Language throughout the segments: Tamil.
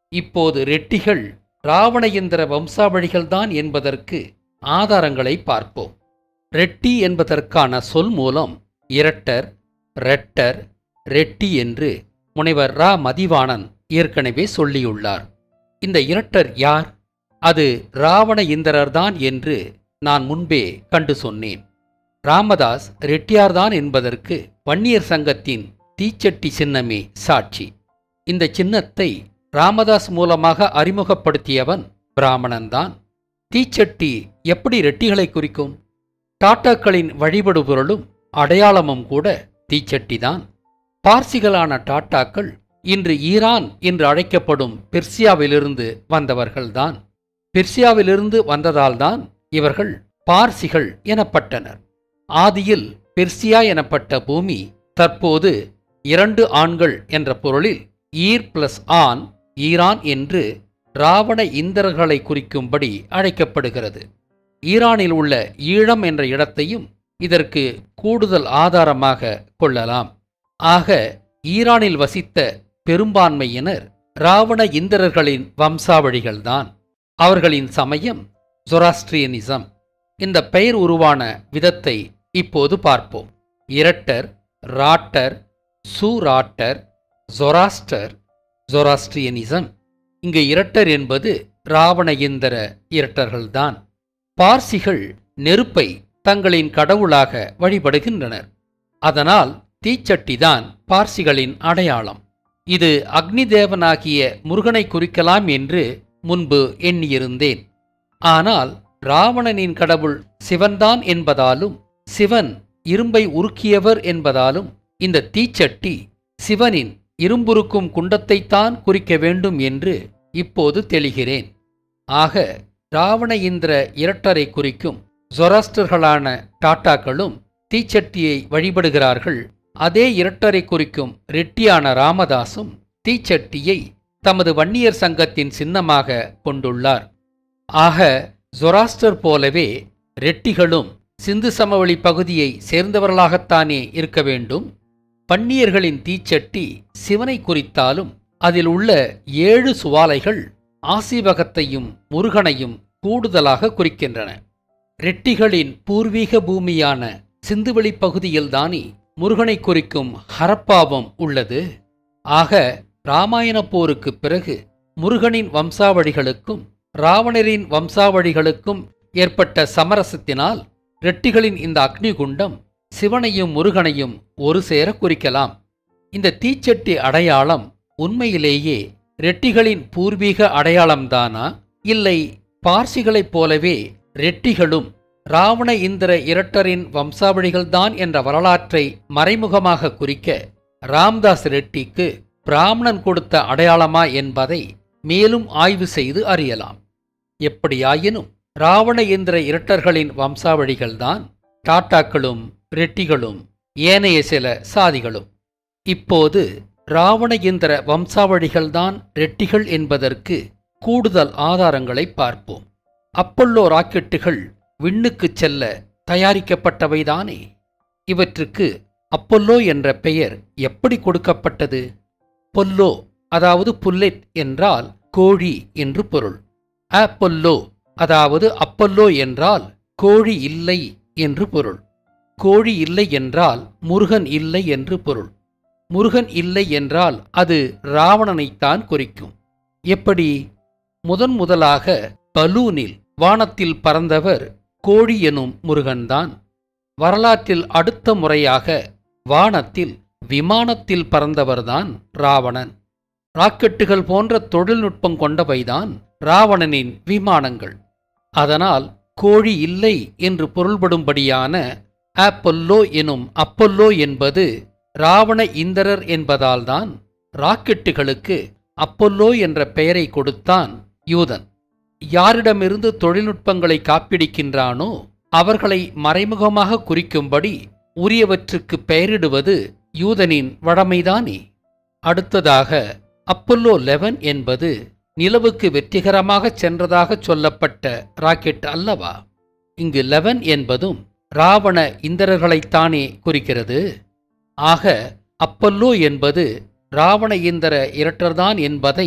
இப்போது ரெட்டிகள் ராவண இந்திர வம்சாவழிகள்தான் என்பதற்கு ஆதாரங்களை பார்ப்போம் ரெட்டி என்பதற்கான சொல் மூலம் இரட்டர் ரெட்டர் ரெட்டி என்று முனைவர் ரா மதிவாணன் ஏற்கனவே சொல்லியுள்ளார் இந்த இரட்டர் யார் அது ராவண இந்திரர்தான் என்று நான் முன்பே கண்டு சொன்னேன் ராமதாஸ் ரெட்டியார்தான் என்பதற்கு வன்னியர் சங்கத்தின் தீச்சட்டி சின்னமே சாட்சி இந்த சின்னத்தை ராமதாஸ் மூலமாக அறிமுகப்படுத்தியவன் பிராமணன்தான் தீச்சட்டி எப்படி ரெட்டிகளை குறிக்கும் டாட்டாக்களின் வழிபடு பொருளும் அடையாளமும் கூட தீச்சட்டிதான் பார்சிகளான டாட்டாக்கள் இன்று ஈரான் என்று அழைக்கப்படும் பெர்சியாவிலிருந்து வந்தவர்கள்தான் பெர்சியாவிலிருந்து வந்ததால்தான் இவர்கள் பார்சிகள் எனப்பட்டனர் ஆதியில் பெர்சியா எனப்பட்ட பூமி தற்போது இரண்டு ஆண்கள் என்ற பொருளில் ஈர் பிளஸ் ஆன் ஈரான் என்று ராவண இந்திரர்களை குறிக்கும்படி அழைக்கப்படுகிறது ஈரானில் உள்ள ஈழம் என்ற இடத்தையும் இதற்கு கூடுதல் ஆதாரமாக கொள்ளலாம் ஆக ஈரானில் வசித்த பெரும்பான்மையினர் ராவண இந்திரர்களின் வம்சாவழிகள்தான் அவர்களின் சமயம் ஜொராஸ்ட்ரியனிசம் இந்த பெயர் உருவான விதத்தை இப்போது பார்ப்போம் இரட்டர் ராட்டர் சூராட்டர் ஜொராஸ்டர் ஜொராஸ்ட்ரியனிசம் இங்கு இரட்டர் என்பது ராவண இந்திர இரட்டர்கள்தான் பார்சிகள் நெருப்பை தங்களின் கடவுளாக வழிபடுகின்றனர் அதனால் தீச்சட்டிதான் பார்சிகளின் அடையாளம் இது அக்னி தேவனாகிய முருகனை குறிக்கலாம் என்று முன்பு எண்ணியிருந்தேன் ஆனால் ராவணனின் கடவுள் சிவன்தான் என்பதாலும் சிவன் இரும்பை உருக்கியவர் என்பதாலும் இந்த தீச்சட்டி சிவனின் இரும்புருக்கும் குண்டத்தைத்தான் குறிக்க வேண்டும் என்று இப்போது தெளிகிறேன் ஆக ராவண இந்திர இரட்டரை குறிக்கும் ஜொராஸ்டர்களான டாட்டாக்களும் தீச்சட்டியை வழிபடுகிறார்கள் அதே இரட்டரை குறிக்கும் ரெட்டியான ராமதாசும் தீச்சட்டியை தமது வன்னியர் சங்கத்தின் சின்னமாக கொண்டுள்ளார் ஆக ஜொராஸ்டர் போலவே ரெட்டிகளும் சிந்து சமவெளி பகுதியை சேர்ந்தவர்களாகத்தானே இருக்க வேண்டும் பன்னியர்களின் தீச்சட்டி சிவனை குறித்தாலும் அதில் உள்ள ஏழு சுவாலைகள் ஆசீவகத்தையும் முருகனையும் கூடுதலாக குறிக்கின்றன ரெட்டிகளின் பூர்வீக பூமியான சிந்துவெளி பகுதியில்தானே முருகனை குறிக்கும் ஹரப்பாவம் உள்ளது ஆக ராமாயண போருக்கு பிறகு முருகனின் வம்சாவழிகளுக்கும் ராவணரின் வம்சாவழிகளுக்கும் ஏற்பட்ட சமரசத்தினால் ரெட்டிகளின் இந்த அக்னிகுண்டம் சிவனையும் முருகனையும் ஒரு சேர குறிக்கலாம் இந்த தீச்சட்டி அடையாளம் உண்மையிலேயே ரெட்டிகளின் பூர்வீக அடையாளம்தானா இல்லை பார்சிகளைப் போலவே ரெட்டிகளும் ராவண இந்திர இரட்டரின் வம்சாவழிகள்தான் என்ற வரலாற்றை மறைமுகமாக குறிக்க ராம்தாஸ் ரெட்டிக்கு பிராமணன் கொடுத்த அடையாளமா என்பதை மேலும் ஆய்வு செய்து அறியலாம் எப்படியாயினும் ராவண இந்திர இரட்டர்களின் வம்சாவழிகள்தான் டாட்டாக்களும் ரெட்டிகளும் ஏனைய சில சாதிகளும் இப்போது ராவண இந்திர வம்சாவழிகள்தான் ரெட்டிகள் என்பதற்கு கூடுதல் ஆதாரங்களை பார்ப்போம் அப்பல்லோ ராக்கெட்டுகள் விண்ணுக்குச் செல்ல தயாரிக்கப்பட்டவைதானே இவற்றுக்கு அப்பல்லோ என்ற பெயர் எப்படி கொடுக்கப்பட்டது பொல்லோ அதாவது புல்லெட் என்றால் கோழி என்று பொருள் அப்பொல்லோ அதாவது அப்பல்லோ என்றால் கோழி இல்லை என்று பொருள் கோழி இல்லை என்றால் முருகன் இல்லை என்று பொருள் முருகன் இல்லை என்றால் அது ராவணனைத்தான் குறிக்கும் எப்படி முதன் முதலாக பலூனில் வானத்தில் பறந்தவர் கோழி எனும் முருகன்தான் வரலாற்றில் அடுத்த முறையாக வானத்தில் விமானத்தில் பறந்தவர்தான் ராவணன் ராக்கெட்டுகள் போன்ற தொழில்நுட்பம் கொண்டவைதான் ராவணனின் விமானங்கள் அதனால் கோழி இல்லை என்று பொருள்படும்படியான ஆப்பல்லோ எனும் அப்பல்லோ என்பது ராவண இந்திரர் என்பதால்தான் ராக்கெட்டுகளுக்கு அப்பல்லோ என்ற பெயரை கொடுத்தான் யூதன் யாரிடமிருந்து தொழில்நுட்பங்களை காப்பிடிக்கின்றானோ அவர்களை மறைமுகமாக குறிக்கும்படி உரியவற்றுக்கு பெயரிடுவது யூதனின் வழமைதானே அடுத்ததாக அப்பல்லோ லெவன் என்பது நிலவுக்கு வெற்றிகரமாக சென்றதாகச் சொல்லப்பட்ட ராக்கெட் அல்லவா இங்கு லெவன் என்பதும் ராவண இந்திரர்களைத்தானே குறிக்கிறது ஆக அப்பல்லோ என்பது ராவண இந்திர இரட்டர்தான் என்பதை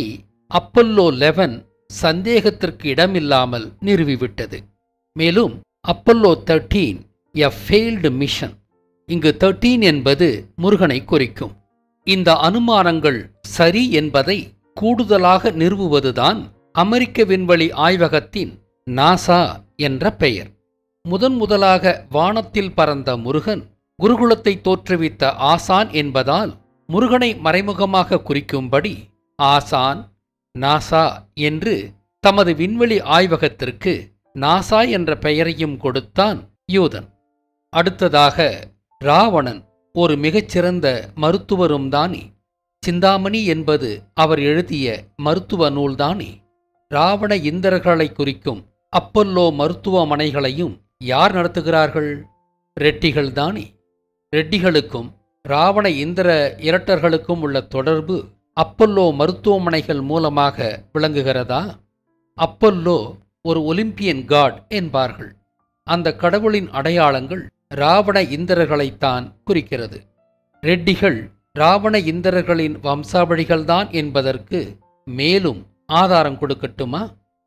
அப்பல்லோ லெவன் சந்தேகத்திற்கு இடமில்லாமல் நிறுவிவிட்டது மேலும் Apollo thirteen a failed mission இங்கு தேர்ட்டீன் என்பது முருகனை குறிக்கும் இந்த அனுமானங்கள் சரி என்பதை கூடுதலாக நிறுவுவதுதான் அமெரிக்க விண்வெளி ஆய்வகத்தின் நாசா என்ற பெயர் முதன் முதலாக வானத்தில் பறந்த முருகன் குருகுலத்தை தோற்றுவித்த ஆசான் என்பதால் முருகனை மறைமுகமாக குறிக்கும்படி ஆசான் நாசா என்று தமது விண்வெளி ஆய்வகத்திற்கு நாசா என்ற பெயரையும் கொடுத்தான் யூதன் அடுத்ததாக ராவணன் ஒரு மிகச்சிறந்த மருத்துவரும் தானே சிந்தாமணி என்பது அவர் எழுதிய மருத்துவ நூல்தானே ராவண இந்திரர்களை குறிக்கும் அப்பல்லோ மருத்துவமனைகளையும் யார் நடத்துகிறார்கள் ரெட்டிகள் தானே ரெட்டிகளுக்கும் ராவண இந்திர இரட்டர்களுக்கும் உள்ள தொடர்பு அப்பல்லோ மருத்துவமனைகள் மூலமாக விளங்குகிறதா அப்பல்லோ ஒரு ஒலிம்பியன் காட் என்பார்கள் அந்த கடவுளின் அடையாளங்கள் ராவண இந்திரர்களைத்தான் குறிக்கிறது ரெட்டிகள் ராவண இந்திரர்களின் வம்சாவழிகள்தான் என்பதற்கு மேலும் ஆதாரம் கொடுக்கட்டுமா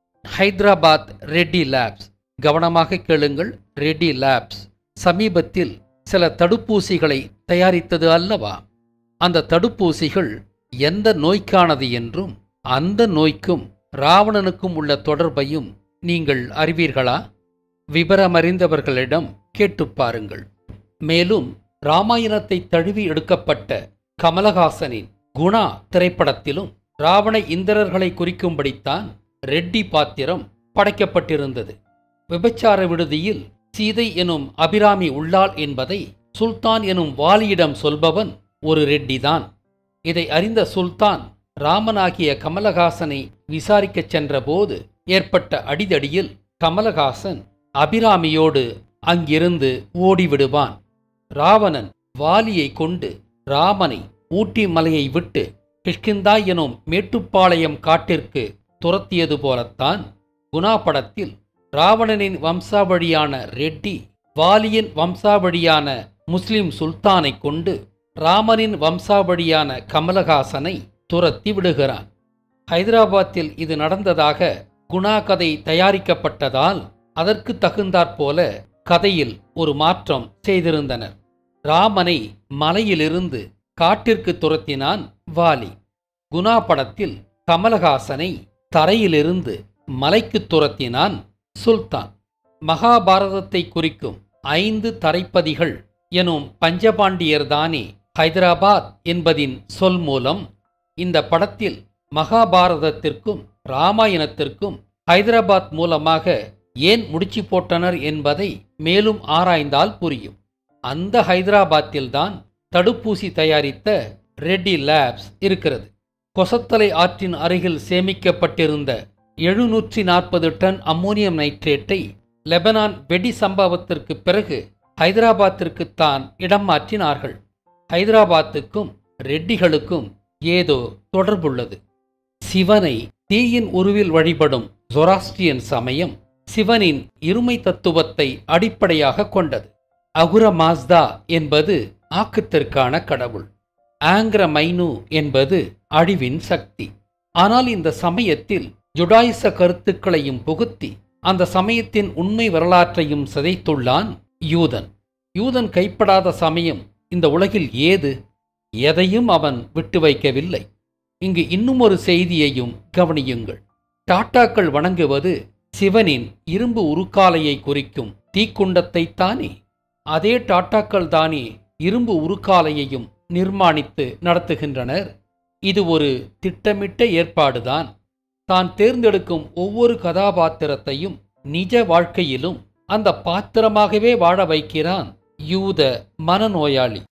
ஹைதராபாத் ரெட்டி லேப்ஸ் கவனமாக கேளுங்கள் ரெட்டி லேப்ஸ் சமீபத்தில் சில தடுப்பூசிகளை தயாரித்தது அல்லவா அந்த தடுப்பூசிகள் எந்த நோய்க்கானது என்றும் அந்த நோய்க்கும் ராவணனுக்கும் உள்ள தொடர்பையும் நீங்கள் அறிவீர்களா விவரமறிந்தவர்களிடம் கேட்டுப் பாருங்கள் மேலும் ராமாயணத்தை தழுவி எடுக்கப்பட்ட கமலஹாசனின் குணா திரைப்படத்திலும் ராவண இந்திரர்களை குறிக்கும்படித்தான் ரெட்டி பாத்திரம் படைக்கப்பட்டிருந்தது விபச்சார விடுதியில் சீதை எனும் அபிராமி உள்ளாள் என்பதை சுல்தான் எனும் வாலியிடம் சொல்பவன் ஒரு ரெட்டிதான் இதை அறிந்த சுல்தான் ராமனாகிய கமலஹாசனை விசாரிக்கச் சென்றபோது ஏற்பட்ட அடிதடியில் கமலஹாசன் அபிராமியோடு அங்கிருந்து ஓடிவிடுவான் ராவணன் வாலியை கொண்டு ராமனை ஊட்டி மலையை விட்டு கிஷ்கிந்தா எனும் மேட்டுப்பாளையம் காட்டிற்கு துரத்தியது போலத்தான் குணா படத்தில் ராவணனின் வம்சாவழியான ரெட்டி வாலியின் வம்சாவழியான முஸ்லிம் சுல்தானை கொண்டு ராமனின் வம்சாவழியான கமலஹாசனை துரத்தி விடுகிறான் ஹைதராபாத்தில் இது நடந்ததாக குணா கதை தயாரிக்கப்பட்டதால் அதற்கு தகுந்தாற்போல கதையில் ஒரு மாற்றம் செய்திருந்தனர் ராமனை மலையிலிருந்து காட்டிற்கு துரத்தினான் வாலி குணா படத்தில் கமலஹாசனை தரையிலிருந்து மலைக்கு துரத்தினான் சுல்தான் மகாபாரதத்தை குறிக்கும் ஐந்து தரைப்பதிகள் எனும் பஞ்சபாண்டியர்தானே ஹைதராபாத் என்பதின் சொல் மூலம் இந்த படத்தில் மகாபாரதத்திற்கும் ராமாயணத்திற்கும் ஹைதராபாத் மூலமாக ஏன் முடிச்சு போட்டனர் என்பதை மேலும் ஆராய்ந்தால் புரியும் அந்த ஹைதராபாத்தில்தான் தடுப்பூசி தயாரித்த ரெட்டி லேப்ஸ் இருக்கிறது கொசத்தலை ஆற்றின் அருகில் சேமிக்கப்பட்டிருந்த எழுநூற்றி நாற்பது டன் அம்மோனியம் நைட்ரேட்டை லெபனான் வெடி சம்பவத்திற்கு பிறகு ஹைதராபாத்திற்குத்தான் இடம் மாற்றினார்கள் ஹைதராபாத்துக்கும் ரெட்டிகளுக்கும் ஏதோ தொடர்புள்ளது சிவனை தீயின் உருவில் வழிபடும் ஜொராஸ்ட்ரியன் சமயம் சிவனின் இருமை தத்துவத்தை அடிப்படையாக கொண்டது அகுர மாஸ்தா என்பது ஆக்கத்திற்கான கடவுள் ஆங்கிர மைனு என்பது அழிவின் சக்தி ஆனால் இந்த சமயத்தில் ஜுடாயிச கருத்துக்களையும் புகுத்தி அந்த சமயத்தின் உண்மை வரலாற்றையும் சிதைத்துள்ளான் யூதன் யூதன் கைப்படாத சமயம் இந்த உலகில் ஏது எதையும் அவன் விட்டு வைக்கவில்லை இங்கு இன்னும் ஒரு செய்தியையும் கவனியுங்கள் டாட்டாக்கள் வணங்குவது சிவனின் இரும்பு உருக்காலையை குறிக்கும் தீக்குண்டத்தைத்தானே அதே டாட்டாக்கள் தானே இரும்பு உருக்காலையையும் நிர்மாணித்து நடத்துகின்றனர் இது ஒரு திட்டமிட்ட ஏற்பாடுதான் தான் தேர்ந்தெடுக்கும் ஒவ்வொரு கதாபாத்திரத்தையும் நிஜ வாழ்க்கையிலும் அந்த பாத்திரமாகவே வாழ வைக்கிறான் யூத மனநோயாளி